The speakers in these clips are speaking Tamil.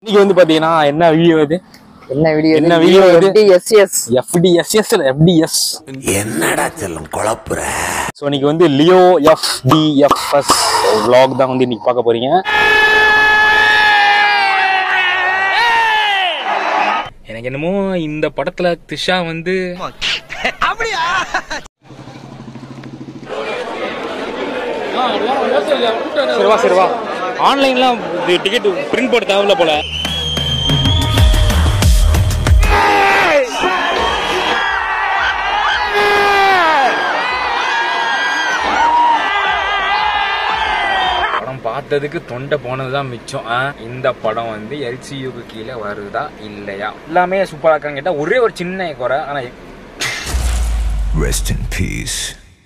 இன்னைக்கு வந்து பாத்தீங்கன்னா என்ன வீடியோ இது என்ன வீடியோ என்ன video இது? எஸ் எஸ் எஃப்டிஎஸ்எஸ் எஃப்டிஎஸ் என்னடா செல்லம் குழப்புற ஸோ இன்னைக்கு வந்து லியோ எஃப்டிஎஃப்எஸ் vlog தான் வந்து இன்னைக்கு பார்க்க போறீங்க எனக்கு என்னமோ இந்த படத்துல திஷா வந்து சரிவா சரிவா ஆன்லைன்லாம் டிக்கெட் பிரிண்ட் போட தேவையில்ல போல படம் பார்த்ததுக்கு தொண்டை போனதுதான் மிச்சம் ஆ, இந்த படம் வந்து எல்சியூக்கு கீழே வருதா இல்லையா எல்லாமே சூப்பரா இருக்கான்னு கேட்டா ஒரே ஒரு சின்ன குறை ஆனா ரெஸ்ட் இன் பீஸ்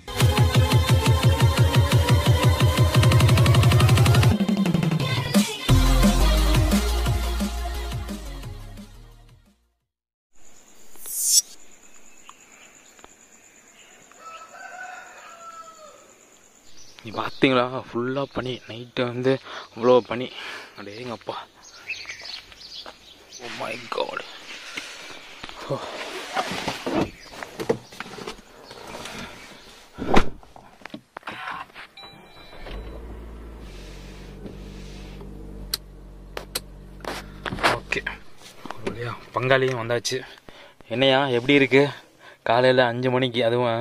நீ பார்த்தீங்களா ஃபுல்லாக பனி நைட்டு வந்து அவ்வளோ பனி அடேங்கப்பா ஓ மை காட் ஓகே வழியா பங்காளியும் வந்தாச்சு என்னையா எப்படி இருக்கு காலையில் அஞ்சு மணிக்கு அதுவும்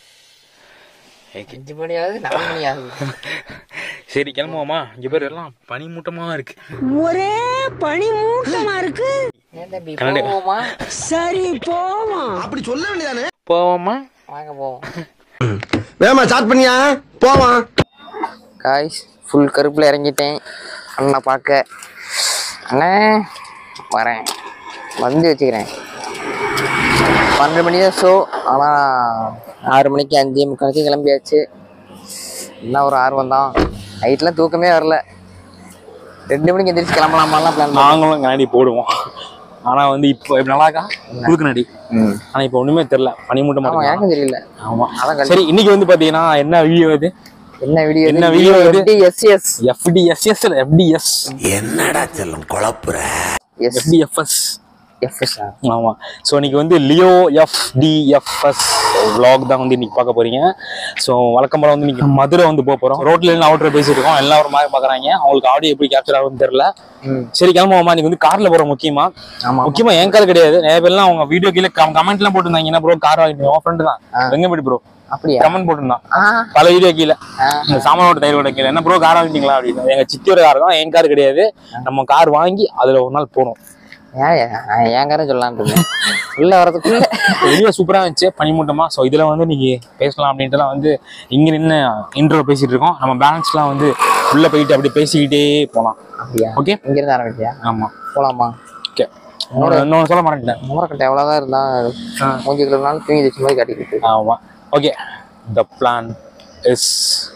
அஞ்சு மணி ஆகுது நாலு மணி ஆகுது சரி கிளம்புவோமா இங்க பேர் எல்லாம் பனிமூட்டமா இருக்கு ஒரே பனி மூட்டமா இருக்கு ஏன் தம்பி கரடி. போவோமா சரி போவோம் அப்படி சொல்ல வேண்டியதானே போவோமா வாங்க போவோம் வேமா ஸ்டார்ட் பண்ணியா போவான் காய்ஸ் ஃபுல் கருப்புல இறங்கிட்டேன் அண்ணா பார்க்க அண்ணே வரேன் வந்து வச்சுக்கிறேன் பன்னெண்டு மணி தான் ஷோ ஆனால் ஆறு மணிக்கு அஞ்சு முக்காலுக்கு கிளம்பியாச்சு எல்லாம் ஒரு ஆர்வம் தான் நைட்லாம் தூக்கமே வரல ரெண்டு மணிக்கு எந்திரிச்சு கிளம்பலாமாலாம் பிளான் பண்ணேன் நாங்களும் கண்ணாடி போடுவோம் ஆனா வந்து இப்போ இப்ப நல்லா இருக்கா புது கண்ணாடி ஆனா இப்போ ஒண்ணுமே தெரியல பனிமூட்டமா ஆமாம் இருக்கு எனக்கும் தெரியல ஆமா அதான் கழட்டி- சரி இன்னைக்கு வந்து பாத்தீங்கன்னா என்ன வீடியோ இது என்ன வீடியோ என்ன video இது? எஸ் எஸ் எஃப்டிஎஸ்எஸ் எஃப்டிஎஸ் என்னடா செல்லம் குழப்புற எஸ் எஃப்டிஎஃப்எஸ் எஃப்எஸ் ஆமா ஸோ இன்னைக்கு வந்து லியோ எஃப்டிஎஃப்எஸ் vlog தான் வந்து இன்னைக்கு பார்க்க போறீங்க ஸோ வழக்கம் போல வந்து இன்னைக்கு மதுரை வந்து போக போறோம் ரோட்ல இருந்து அவுட்டர் பேசிட்டு இருக்கோம் எல்லாம் ஒரு மாதிரி பாக்குறாங்க அவங்களுக்கு ஆடியோ எப்படி கேப்சர் ஆகும்னு தெரியல ம் சரி கிளம்புவோமா நீங்க வந்து கார்ல போறோம் முக்கியமா ஆமாம் முக்கியமா என் கார் கிடையாது நிறைய பேர்லாம் அவங்க வீடியோ கீழே கமெண்ட் எல்லாம் போட்டிருந்தாங்க என்ன ப்ரோ கார் வாங்கிட்டு உன் ஃப்ரெண்டு தான் ஆ. வெங்கப்படி ப்ரோ அப்படியா கமெண்ட் போட்டிருந்தான் ஆ பல வீடியோ கீழே ஆ. இந்த சாமானோட தயிரோட கீழே என்ன ப்ரோ கார் வாங்கிட்டீங்களா அப்படின்னு எங்க சித்தியோட கார் தான் என் கார் கிடையாது நம்ம கார் வாங்கி அதுல ஒரு நாள் போனோம் ஏன் ஏன் ஏன் காரன் சொல்லலாம்னு இருந்தேன் உள்ள வரதுக்குள்ள வெளியே சூப்பரா இருந்துச்சு பனிமூட்டமா ஸோ இதுல வந்து இன்னைக்கு பேசலாம் அப்படின்ட்டுலாம் வந்து இங்க நின்று இன்ட்ரோ பேசிட்டு இருக்கோம் நம்ம பேலன்ஸ்லாம் வந்து உள்ள போயிட்டு அப்படி பேசிக்கிட்டே போலாம் அப்படியா ஓகே இங்க இருந்து ஆரம்பிச்சியா ஆமா போலாமா ஓகே இன்னொன்று சொல்ல மாட்டேன் மூரக்கட்டை எவ்வளவுதான் இருந்தா மூஞ்சி கிலோனாலும் தூங்கி வச்ச மாதிரி காட்டிக்கிட்டு ஆமா okay the plan is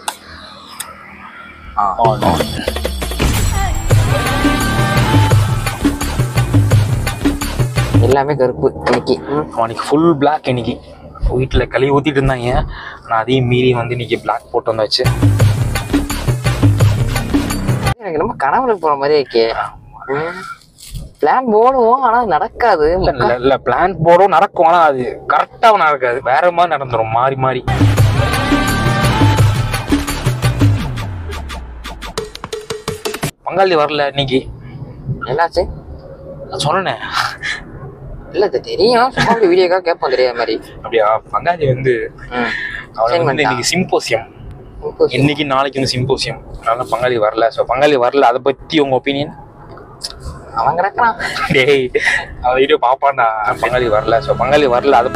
on எல்லாமே கருப்பு இன்னைக்கு ம். அவனுக்கு ஃபுல் பிளாக் இன்னைக்கு வீட்டில் களி ஊற்றிட்டு இருந்தாங்க நான் அதையும் மீறி வந்து இன்னைக்கு பிளாக் போட்டு வந்தாச்சு எனக்கு ரொம்ப கனவுல போற மாதிரியே இருக்கே பிளான் போடுவோம் ஆனா அது நடக்காது இல்ல இல்ல பிளான் போடும் நடக்கும் ஆனா அது கரெக்டா நடக்காது வேற மாதிரி நடந்துரும் மாறி மாறி பங்காளி வரல இன்னைக்கு என்னாச்சு நான் சொன்னேன் இல்ல இது தெரியும் சும்மா அப்படி வீடியோக்காக கேட்போம் தெரியாத மாதிரி அப்படியா பங்காளி வந்து ம். அவனுக்கு Sign வந்து பண்ணிட்டான். இன்னைக்கு சிம்போசியம் இப்போ இன்னைக்கு நாளைக்கு வந்து சிம்போசியம் அதனால பங்காளி வரல ஸோ பங்காளி வரல அதை பத்தி உங்க ஒப்பீனியன் அவன் கிடக்குறான் டேய் அவன் வீடியோ பாப்பான்டா பங்காளி வரல ஸோ பங்காளி வரல அதை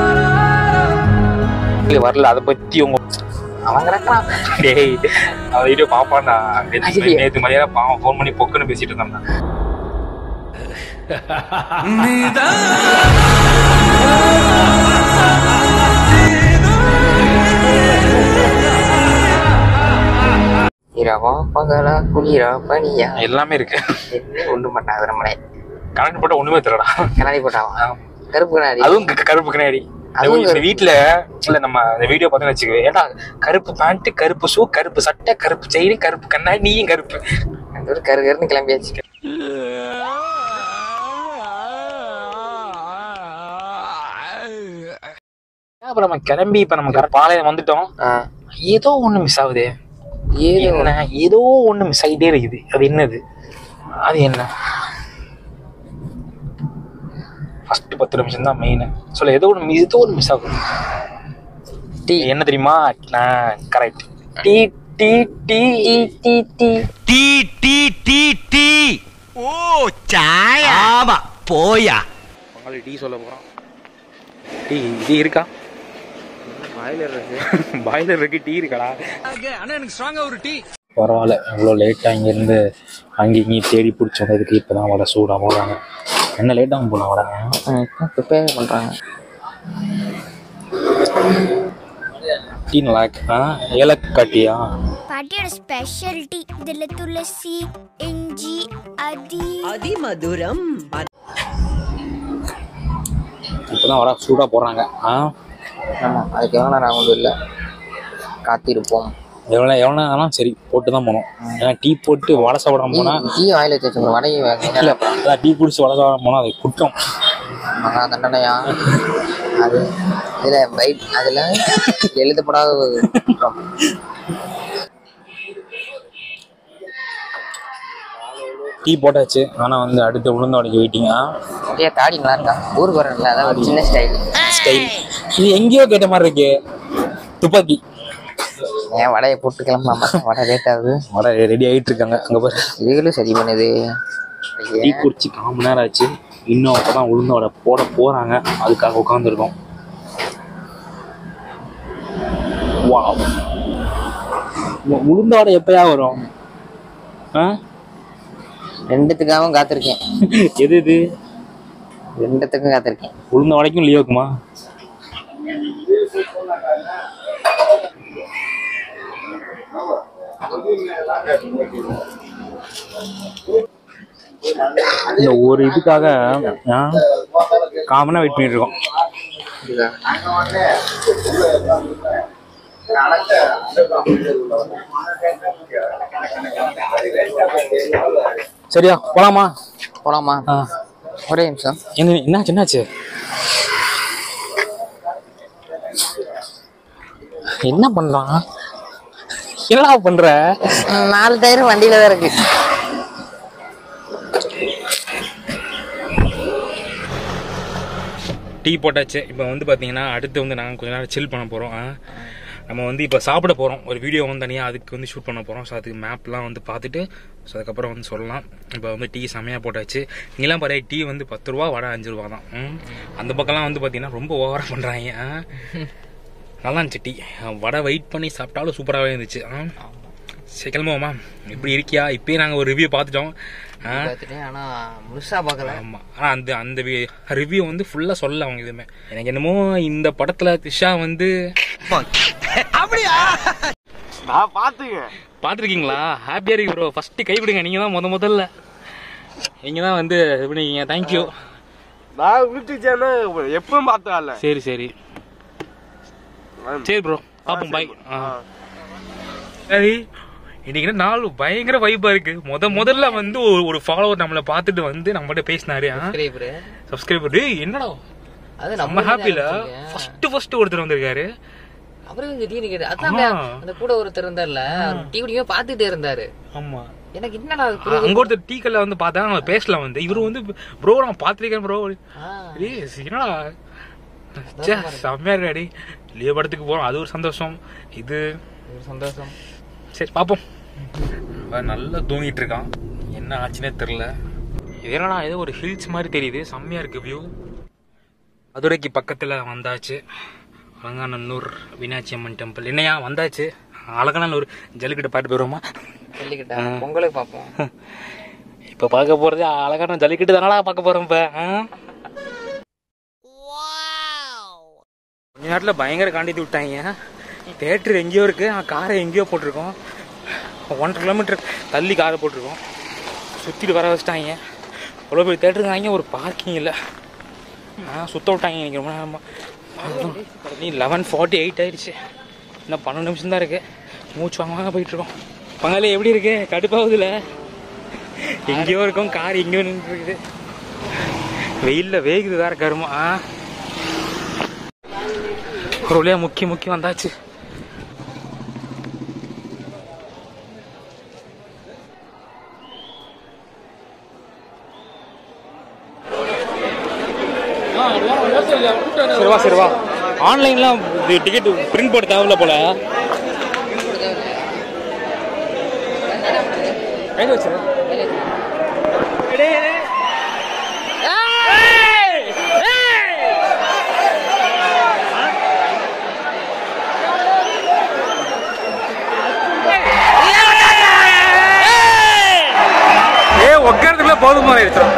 பங்காளி வரல அதை பத்தி உங்க அவன் கிடக்குறான் டேய் அவன் வீடியோ பாப்பான்டா நேத்து ஐயோ. நேத்து மதியானம் பாவம் ஃபோன் பண்ணி பொக்குன்னு பேசிட்டு இருந்தான்டா இரவா பகலா குளிரா பனியா எல்லாமே இருக்கு என்ன ஒண்ணும் பண்ணாது நம்மளே கரண்ட் போட்டா ஒண்ணுமே தெரியலடா கண்ணாடி போட்டாவா கருப்பு கண்ணாடி அதுவும் க- கருப்பு கண்ணாடி அதுவும் இந்த வீட்டுல இல்ல நம்ம இந்த வீடியோ பார்த்தோன்னு வச்சுக்கோ ஏடா கருப்பு பேண்ட் கருப்பு ஷூ கருப்பு சட்டை கருப்பு செயின் கருப்பு கண்ணாடி நீயும் கருப்பு அந்த ஒரு கரு கருன்னு கிளம்பியாச்சு இப்ப நம்ம கிளம்பி இப்ப நம்ம correct பாளையம் வந்துட்டோம் ஆ ஏதோ ஒண்ணு மிஸ் ஆகுது ஏதோ என்ன ஏதோ ஒண்ணு மிஸ் ஆகிட்டே இருக்குது அது என்னது அது என்ன ஃபர்ஸ்ட் பத்து நிமிஷம் தான் மெயின் சொல்ல ஏதோ ஒன்று ஏதோ ஒன்று மிஸ் ஆகும் டீ என்ன தெரியுமா correct tea tea tea tea tea tea tea tea tea tea ஓ சாய ஆமா போயா உங்களுக்கு டீ சொல்ல போறோம் டீ டீ இருக்கா பாய்லர் இருக்கு பாய்லர் இருக்கு டீ இருக்கடா பரவாயில்ல இவ்வளோ லேட்டாக இங்கேருந்து அங்கே இங்கேயும் தேடி பிடிச்சி வந்ததுக்கு இப்போ தான் வடை சூடாக போடுறாங்க என்ன லேட்டாகும் போல வடை ப்ரிப்பேர் பண்றாங்க டீ நல்லா இருக்கு ஆ ஏலக்காய் டீயா பாட்டியோட ஸ்பெஷாலிட்டி இதில் துளசி இஞ்சி அதி அதிமதுரம் இப்போ தான் வடை சூடாக போடுறாங்க ஆ ஆமா அதுக்கு எவ்வளோ நேரம் ஆகும் இல்லை காத்திருப்போம் எவ்வளோ எவ்வளோ நேரம் சரி போட்டு தான் போகணும் ஏன்னா டீ போட்டு வடை சாப்பிடாம போனால் டீ வாயில் வச்சு வச்சுக்கணும் வடையை இல்லை அதான் டீ குடிச்சு வடை சாப்பிடாம போனால் அது குற்றம் மகா தண்டனையா அது இதில் பைட் அதில் எழுதப்படாத ஒரு குற்றம். டீ போட்டாச்சு ஆனால் வந்து அடுத்து உளுந்த வடைக்கு வெயிட்டிங்க அப்படியே தாடி நல்லா இருக்கா ஊருக்கு வரல அதான் ஒரு சின்ன ஸ்டைல் ஸ்டைல் இது எங்கேயோ கேட்ட மாதிரி இருக்கு துப்பாக்கி ஏன் வடையை போட்டு கிளம்பலாமா வடை லேட் ஆகுது வடை ரெடி ஆகிட்டு இருக்காங்க அங்கே பாரு இதுகளும் சரி பண்ணுது டீ குடிச்சு கால் மணி நேரம் ஆச்சு இன்னும் அப்போ தான் உளுந்த வடை போட போகிறாங்க அதுக்காக உட்காந்துருக்கோம் வாவ் உ- உளுந்த வடை எப்பயா வரும் ஆ ரெண்டுத்துக்காகவும் காத்திருக்கேன் எது இது ரெண்டுத்துக்கும் காத்திருக்கேன் உளுந்த வடைக்கும் லீவுக்குமா இந்த ஒரு இதுக்காக காமனா வெயிட் பண்ணிட்டு இருக்கோம் சரியா போலாமா போலாமா ஆ. ஒரே நிமிஷம் என்ன என்னாச்சு என்னாச்சு என்ன பண்றான் என்னடா பண்ற ம், நாலு டயர் வண்டியில தான் இருக்கு டீ போட்டாச்சு இப்போ வந்து பார்த்தீங்கன்னா அடுத்து வந்து நாங்கள் கொஞ்ச நேரம் சில் பண்ண போகிறோம் நம்ம வந்து இப்போ சாப்பிட போகிறோம் ஒரு வீடியோ வந்து தனியாக அதுக்கு வந்து ஷூட் பண்ண போகிறோம் ஸோ அதுக்கு மேப்லாம் வந்து பார்த்துட்டு ஸோ அதுக்கப்புறம் வந்து சொல்லலாம் இப்போ வந்து டீ செமையாக போட்டாச்சு இங்கெல்லாம் பாரு டீ வந்து பத்து ரூபா வடை அஞ்சு ரூபா தான் ம். அந்த பக்கம்லாம் வந்து பார்த்தீங்கன்னா ரொம்ப ஓவராக பண்ணுறாங்க நல்லா இருந்துச்சு டீ வடை வெயிட் பண்ணி சாப்பிட்டாலும் சூப்பராகவே இருந்துச்சு ஆ சரி கிளம்புவோமா இப்படி இருக்கியா இப்பயே நாங்கள் ஒரு ரிவ்யூ பார்த்துட்டோம் ஆ பார்த்துட்டேன் ஆனா முழுசா பார்க்கல ஆமா ஆனா அந்த அந்த ரிவ்யூ வந்து ஃபுல்லா சொல்லல அவங்க எதுவுமே எனக்கு என்னமோ இந்த படத்துல திஷா வந்து நான் பாத்துங்க பாத்திருக்கீங்களா ஹாப்பியா இருக்கு ப்ரோ ஃபர்ஸ்ட் கைவிடுங்க நீங்க தான் முத முதல்ல நீங்க தான் வந்து இது பண்ணிக்கீங்க தேங்க்யூ நான் யூடியூப் சேனல் எப்பவும் பார்த்தா சரி சரி சரி ப்ரோ பாப்போம் பாய் சரி இன்னைக்கு என்ன நாள் பயங்கர வைப்பா இருக்கு முத முதல்ல வந்து ஒரு ஒரு ஃபாலோவர் நம்மள பார்த்துட்டு வந்து நம்மகிட்ட பேசினாரு சப்ஸ்கிரைபர் சப்ஸ்கிரைபர் இல்லடா அது நம்ம நம்ம ஹாப்பில ஹாப்பில ஃபர்ஸ்ட் ஃபர்ஸ்ட் ஒருத்தர் வந்திருக்காரு அப்புறம் திடீர்னு கேட்டு அதான் ஆமா. அந்த- அந்த கூட ஒருத்தர் இருந்தார்ல டீ குடிக்க பாத்துட்டே இருந்தாரு ஆமா எனக்கு என்னடா அது ஆ, புரியல. அங்க ஒருத்தர் டீ கல்ல வந்து பார்த்தா நம்ம பேசலாம் வந்து இவரு வந்து ப்ரோ நான் பாத்திருக்கேன் ப்ரோ ஆ, என்னடா ச்சே, செம்மையா இருக்காடி லீவ் படத்துக்கு போறோம் அது ஒரு சந்தோஷம் இது ஒரு சந்தோஷம் சரி பாப்போம் அவன் நல்லா தூங்கிட்டு இருக்கான் என்ன ஆச்சுன்னே தெரியல இது என்னடா ஏதோ ஒரு ஹில்ஸ் மாதிரி தெரியுது செம்மையா இருக்கு வியூ மதுரைக்கு பக்கத்துல வந்தாச்சு அலங்காநல்லூர் மீனாட்சி அம்மன் டெம்பிள் என்னையா வந்தாச்சு அலங்காநல்லூர் ஜல்லிக்கட்டு பாட்டு போயிருவோமா சொல்லிக்கிட்டா பொங்கலுக்கு பார்ப்போம் இப்ப பார்க்க போறது அழகான ஜல்லிக்கட்டு தானடா பார்க்க போறோம் இப்ப ஆ? கொஞ்ச நேரத்துல பயங்கர காண்டித்து விட்டாங்க தேட்டர் எங்கேயோ இருக்கு காரை எங்கேயோ போட்டிருக்கோம் ஒன்றரை கிலோமீட்டர் தள்ளி காரை போட்டிருக்கோம் சுத்திட்டு வர வச்சுட்டாங்க அவ்வளோ பெரிய தேட்டர் இருந்தாங்க ஒரு பார்க்கிங் இல்லை ஆ சுத்த விட்டாங்க இன்னைக்கு ரொம்ப நேரமா நீ லெவன் ஃபார்ட்டி எயிட் ஆயிடுச்சு இன்னும் பன்னெண்டு நிமிஷம் தான் இருக்கு மூச்சு வாங்க வாங்க போயிட்டு இருக்கோம் பங்காளி எப்படி இருக்கு கடுப்பாகுதுல எங்கேயோ இருக்கும் கார் எங்கேயோ நின்று இருக்குது வெயில்ல வேகுது வேற கருமா ஒரு வழியா முக்கி முக்கி வந்தாச்சு சரிவா சரிவா ஆன்லைன்லாம் டிக்கெட் பிரிண்ட் போட தேவையில்ல போல கையில் வச்சிரு ஏ உட்காரத்துக்குள்ள போதும் போல எடுத்துரும்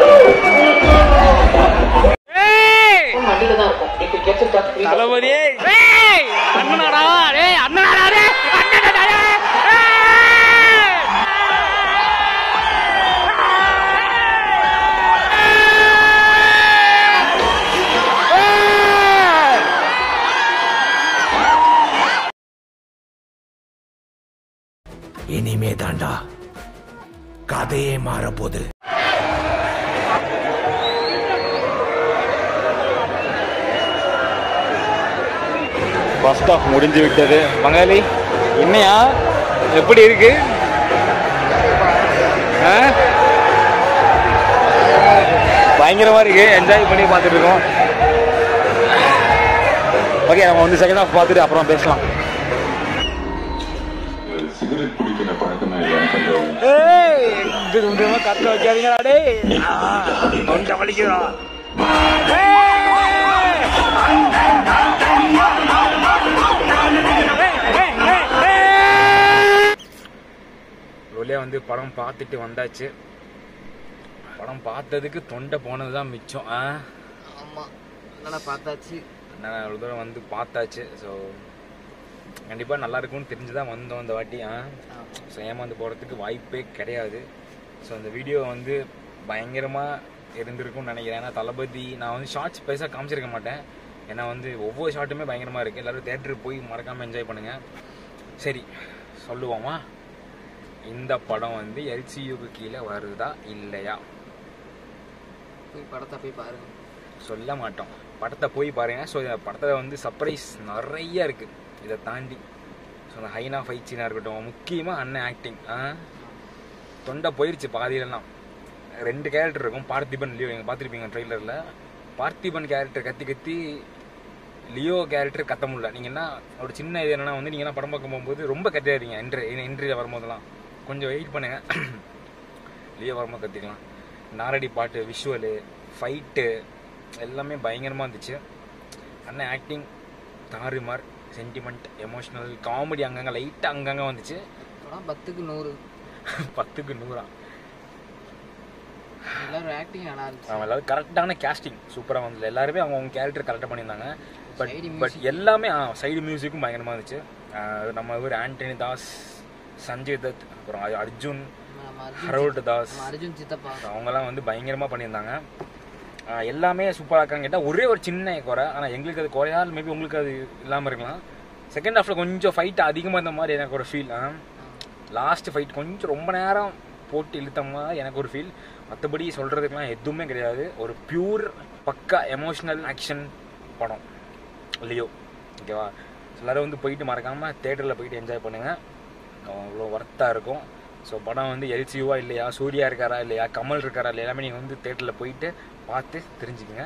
தளபதியே அண்ணனாடா டேய் அண்ணனாடா டேய் அண்ணனாடா இனிமே தாண்டா கதையே மாறப்போகுது ஃபர்ஸ்ட் ஆஃப் முடிஞ்சு விட்டது பங்காளி என்னையா எப்படி இருக்கு ஆ? பயங்கரமா இருக்கு என்ஜாய் பண்ணி பார்த்துட்டு இருக்கோம் ஓகே நம்ம வந்து செகண்ட் ஆஃப் பார்த்துட்டு அப்புறம் பேசலாம் சிகரெட் பிடிக்கிற பழக்கமே இல்லை கொஞ்சம் கத்த வைக்காதீங்கடா டேய் தொண்டை வலிக்குதா வழியா வந்து படம் பார்த்துட்டு வந்தாச்சு படம் பார்த்ததுக்கு தொண்டை போனது தான் மிச்சம் ஆ ஆமாம் என்னடா பார்த்தாச்சு நான் அவ்வளோ தூரம் வந்து பார்த்தாச்சு ஸோ கண்டிப்பாக நல்லா இருக்கும்னு தெரிஞ்சு தான் வந்தோம் இந்த வாட்டி ஆ ஸோ ஏமாந்து போகிறதுக்கு வாய்ப்பே கிடையாது ஸோ அந்த வீடியோ வந்து பயங்கரமாக இருந்திருக்கும்னு நினைக்கிறேன் ஏன்னா தளபதி நான் வந்து ஷார்ட்ஸ் பெருசாக காமிச்சிருக்க மாட்டேன் ஏன்னா வந்து ஒவ்வொரு ஷாட்டுமே பயங்கரமாக இருக்குது எல்லோரும் தேட்டருக்கு போய் மறக்காமல் என்ஜாய் பண்ணுங்கள் சரி சொல்லுவோமா இந்த படம் வந்து எல்சியூக்கு கீழே வருதா இல்லையா போய் படத்தை போய் பாருங்க சொல்ல மாட்டோம் படத்தை போய் பாருங்க ஸோ இந்த படத்தில் வந்து சர்ப்ரைஸ் நிறைய இருக்குது இதை தாண்டி ஸோ அந்த ஹைனா ஃபைட் சீனாக இருக்கட்டும் முக்கியமாக அண்ணன் ஆக்டிங் ஆ தொண்டை போயிருச்சு பாதியிலலாம் ரெண்டு கேரக்டர் இருக்கும் பார்த்திபன் லியோ நீங்கள் பார்த்துருப்பீங்க ட்ரெய்லரில் பார்த்திபன் கேரக்டர் கத்தி கத்தி லியோ கேரக்டர் கத்த முடியல நீங்கள் என்ன ஒரு சின்ன இது என்னன்னா வந்து நீங்கள் என்ன படம் பார்க்க போகும்போது ரொம்ப கத்தாதீங்க என்ட்ரி என்ட்ரியில் வரும்போதெல்லாம் கொஞ்சம் வெயிட் பண்ணுங்கள் லியோ வரும்போது கத்திக்கலாம் நாரடி பாட்டு விஷுவலு ஃபைட்டு எல்லாமே பயங்கரமாக இருந்துச்சு அண்ணன் ஆக்டிங் தாறுமார் சென்டிமெண்ட் எமோஷ்னல் காமெடி அங்கங்கே லைட்டாக அங்கங்கே வந்துச்சு படம் பத்துக்கு நூறு பத்துக்கு நூறா எல்லாரும் ஆக்டிங் நல்லா இருந்துச்சு அவன் எல்லாரும் கரெக்டான கேஸ்டிங் சூப்பராக வந்தது எல்லாருமே அவங்க அவங்க கேரக்டர் கரெக்டாக பண்ணியிருந்தாங்க பட் Side பட் எல்லாமே சைடு மியூசிக்கும் பயங்கரமாக இருந்துச்சு ஆஹ் நம்ம இவர் ஆண்டனி தாஸ் சஞ்சய் தத் அப்புறம் அ- அர்ஜுன் நம்ம அர்ஜுன் ஹரோல்ட் தாஸ் நம்ம அர்ஜுன் சித்தப்பா அவங்கெல்லாம் வந்து பயங்கரமாக பண்ணியிருந்தாங்க ஆஹ் எல்லாமே சூப்பராக இருக்காங்க கேட்டால் ஒரே ஒரு சின்ன குறை ஆனால் எங்களுக்கு அது குறையா மேபி உங்களுக்கு அது இல்லாமல் இருக்கலாம் செகண்ட் ஹாஃபில் கொஞ்சம் ஃபைட் அதிகமாக இருந்த மாதிரி எனக்கு ஒரு ஃபீல் லாஸ்ட் ஃபைட் கொஞ்சம் ரொம்ப நேரம் போட்டு இழுத்த மாதிரி எனக்கு ஒரு ஃபீல் மற்றபடி சொல்கிறதுக்கெலாம் எதுவுமே கிடையாது ஒரு பியூர் பக்கா எமோஷ்னல் ஆக்ஷன் படம் லியோ ஓகேவா எல்லோரும் வந்து போயிட்டு மறக்காமல் தேட்டரில் போயிட்டு என்ஜாய் பண்ணுங்கள் அவ்வளோ ஒர்த்தாக இருக்கும் ஸோ படம் வந்து எல்சியூவா இல்லையா சூர்யா இருக்காரா இல்லையா கமல் இருக்காரா இல்லையா எல்லாமே நீங்கள் வந்து தேட்டரில் போயிட்டு பார்த்து தெரிஞ்சுக்கங்க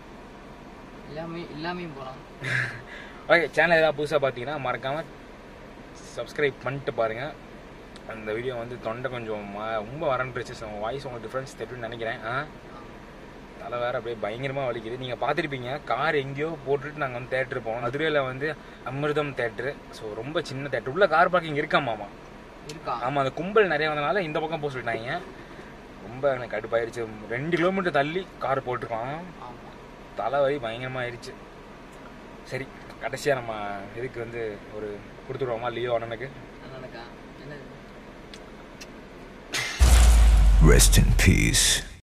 எல்லாமே எல்லாமே போகலாம் ஓகே சேனல் ஏதாவது புதுசாக பார்த்தீங்கன்னா மறக்காமல் சப்ஸ்கிரைப் பண்ணிட்டு பாருங்கள் அந்த வீடியோ வந்து தொண்டை கொஞ்சம் ம- ரொம்ப வறண்டுருச்சு ஸோ வாய்ஸ் உங்களுக்கு டிஃப்ரென்ஸ் தெரியும்னு நினைக்கிறேன் ஆ தலை வேறு அப்படியே பயங்கரமாக வலிக்குது நீங்கள் பார்த்துருப்பீங்க கார் எங்கேயோ போட்டுட்டு நாங்கள் வந்து தேட்டர் போனோம் மதுரையில் வந்து அமிர்தம் தேட்டரு ஸோ ரொம்ப சின்ன தேட்டர் உள்ள கார் பார்க்கிங் இருக்காமாமா இருக்கா ஆமாம் அந்த கும்பல் நிறைய வந்தனால இந்த பக்கம் போக சொல்லிட்டாங்க ரொம்ப எனக்கு கடுப்பாயிருச்சு ரெண்டு கிலோமீட்டர் தள்ளி கார் போட்டிருக்கோம் ஆமாம் தலை வலி பயங்கரமாக ஆயிடுச்சு சரி கடைசியாக நம்ம இதுக்கு வந்து ஒரு கொடுத்துருவோமா லியோ அண்ணனுக்கு என்னக்கா என்ன Rest in peace.